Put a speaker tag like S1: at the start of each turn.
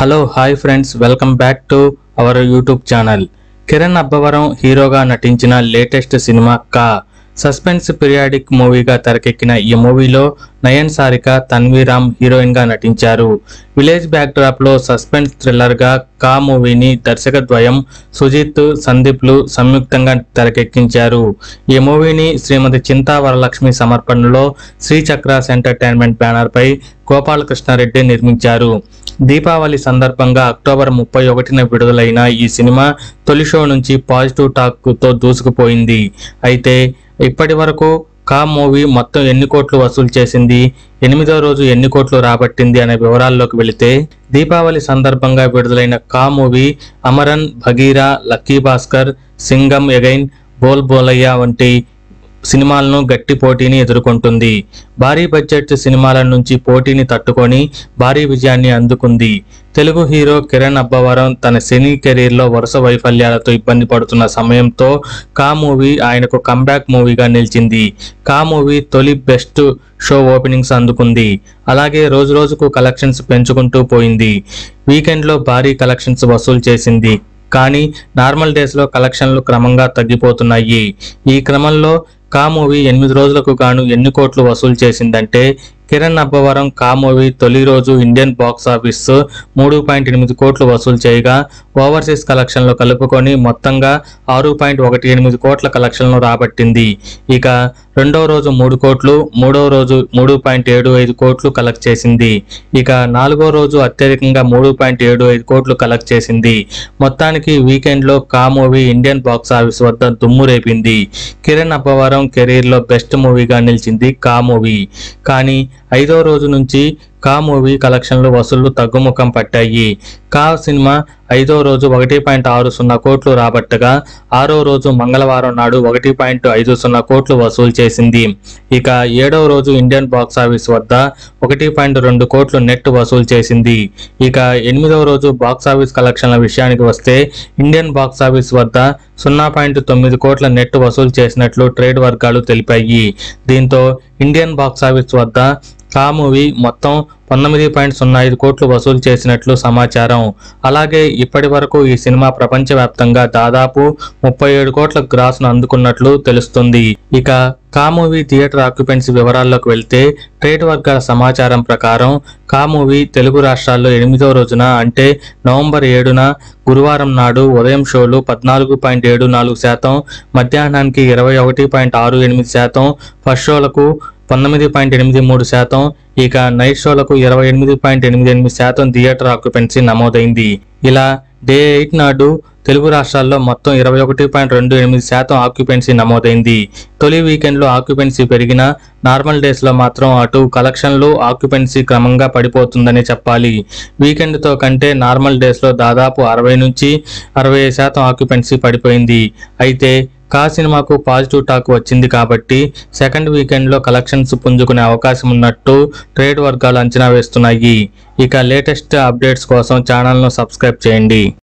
S1: hello hi friends welcome back to our YouTube channel Kiran Abbavaram హీరోగా నటించిన latest cinema Ka suspense periodic మూవీగా తెరకెక్కిన ఈ మూవీలో నయన్ సారిక తన్వీరామ్ హీరోయిన్ గా నటించారు విలేజ్ బ్యాక్డ్రాప్ లో సస్పెన్స్ థ్రిల్లర్ గా కా మూవీని దర్శక ద్వయం సుజిత్ సందీప్లు సంయుక్తంగా తెరకెక్కించారు ఈ మూవీని శ్రీమతి చింతా వరలక్ష్మి సమర్పణలో శ్రీ చక్రాస్ ఎంటర్టైన్మెంట్ బ్యానర్ పై గోపాలకృష్ణారెడ్డి నిర్మించారు దీపావళి సందర్భంగా అక్టోబర్ ముప్పై ఒకటిన విడుదలైన ఈ సినిమా తొలి షో నుంచి పాజిటివ్ టాక్ తో దూసుకుపోయింది అయితే ఇప్పటి వరకు కా మూవీ మొత్తం ఎన్ని కోట్లు వసూలు చేసింది ఎనిమిదో రోజు ఎన్ని కోట్లు రాబట్టింది అనే వివరాల్లోకి వెళితే దీపావళి సందర్భంగా విడుదలైన Ka movie Amaran Bagheera Lucky Bhaskar Singham Again Bhool Bhulaiyaa వంటి సినిమాలను గట్టి పోటీని ఎదుర్కొంటుంది భారీ బడ్జెట్ సినిమాల నుంచి పోటీని తట్టుకొని భారీ విజయాన్ని అందుకుంది తెలుగు హీరో కిరణ్ అబ్బవరం తన సినీ కెరీర్లో వరుస వైఫల్యాలతో ఇబ్బంది పడుతున్న సమయంతో కా మూవీ ఆయనకు కంబ్యాక్ మూవీగా నిలిచింది కా మూవీ తొలి బెస్ట్ షో ఓపెనింగ్స్ అందుకుంది అలాగే రోజు రోజుకు కలెక్షన్స్ పెంచుకుంటూ పోయింది వీకెండ్లో భారీ కలెక్షన్స్ వసూలు చేసింది కానీ నార్మల్ డేస్లో కలెక్షన్లు క్రమంగా తగ్గిపోతున్నాయి ఈ క్రమంలో కా మూవీ ఎనిమిది రోజులకు గాను ఎన్ని కోట్లు వసూలు చేసిందంటే కిరణ్ అబ్బవరం కా మూవీ తొలి రోజు ఇండియన్ బాక్స్ ఆఫీస్ మూడు పాయింట్ ఎనిమిది కోట్లు వసూలు చేయగా ఓవర్సీస్ కలెక్షన్లు కలుపుకొని మొత్తంగా ఆరు పాయింట్ ఒకటి ఎనిమిది కోట్ల కలెక్షన్లు రాబట్టింది ఇక రెండవ రోజు మూడు కోట్లు మూడవ రోజు మూడు పాయింట్ ఏడు ఐదు కోట్లు కలెక్ట్ చేసింది ఇక నాలుగో రోజు అత్యధికంగా మూడు పాయింట్ ఏడు ఐదు కోట్లు కలెక్ట్ చేసింది మొత్తానికి వీకెండ్లో కా మూవీ ఇండియన్ బాక్స్ ఆఫీస్ వద్ద దుమ్ము రేపింది కిరణ్ అబ్బవరం కెరీర్లో బెస్ట్ మూవీగా నిలిచింది కా మూవీ కానీ ఐదో రోజు నుంచి కా మూవీ కలెక్షన్లు వసూళ్లు తగ్గుముఖం పట్టాయి కా సినిమా ఐదో రోజు ఒకటి పాయింట్ ఆరు సున్నా కోట్లు రాబట్టగా ఆరో రోజు మంగళవారం నాడు ఒకటి పాయింట్ ఐదు సున్నా కోట్లు వసూలు చేసింది ఇక ఏడవ రోజు ఇండియన్ బాక్స్ ఆఫీస్ వద్ద ఒకటి పాయింట్ రెండు కోట్లు నెట్ వసూలు చేసింది ఇక ఎనిమిదవ రోజు బాక్స్ ఆఫీస్ కలెక్షన్ల విషయానికి వస్తే ఇండియన్ బాక్స్ ఆఫీస్ వద్ద సున్నా పాయింట్ తొమ్మిది కోట్ల నెట్ వసూలు చేసినట్లు ట్రేడ్ వర్గాలు తెలిపాయి దీంతో ఇండియన్ బాక్స్ ఆఫీస్ వద్ద కా మూవీ మొత్తం పంతొమ్మిది పాయింట్ సున్నా ఐదు కోట్లు వసూలు చేసినట్లు సమాచారం అలాగే ఇప్పటి వరకు ఈ సినిమా ప్రపంచవ్యాప్తంగా దాదాపు ముప్పై ఏడు కోట్ల గ్రాస్ను అందుకున్నట్లు తెలుస్తుంది ఇక కా మూవీ థియేటర్ ఆక్యుపెన్సీ వివరాల్లోకి వెళ్తే ట్రేడ్ వర్గాల సమాచారం ప్రకారం కా మూవీ తెలుగు రాష్ట్రాల్లో ఎనిమిదో రోజున అంటే నవంబర్ ఏడున గురువారం నాడు ఉదయం షోలు పద్నాలుగు పాయింట్ ఏడు నాలుగు శాతం మధ్యాహ్నానికి ఇరవై ఒకటి పాయింట్ ఆరు ఎనిమిది శాతం ఫస్ట్ షోలకు పంతొమ్మిది పాయింట్ ఎనిమిది మూడు శాతం ఇక నైట్ షోలకు ఇరవై ఎనిమిది పాయింట్ ఎనిమిది ఎనిమిది శాతం థియేటర్ ఆక్యుపెన్సీ నమోదైంది ఇలా డే ఎయిట్ నాడు తెలుగు రాష్ట్రాల్లో మొత్తం ఇరవై ఒకటి పాయింట్ రెండు ఎనిమిది శాతం ఆక్యుపెన్సీ నమోదైంది తొలి వీకెండ్లో ఆక్యుపెన్సీ పెరిగిన నార్మల్ డేస్లో మాత్రం అటు కలెక్షన్లు ఆక్యుపెన్సీ క్రమంగా పడిపోతుందని చెప్పాలి వీకెండ్తో కంటే నార్మల్ డేస్లో దాదాపు అరవై నుంచి అరవై శాతం ఆక్యుపెన్సీ పడిపోయింది అయితే కా సినిమాకు పాజిటివ్ టాక్ వచ్చింది కాబట్టి సెకండ్ వీకెండ్లో కలెక్షన్స్ పుంజుకునే అవకాశం ఉన్నట్టు ట్రేడ్ వర్గాలు అంచనా వేస్తున్నాయి ఇక లేటెస్ట్ అప్డేట్స్ కోసం ఛానల్ను సబ్స్క్రైబ్ చేయండి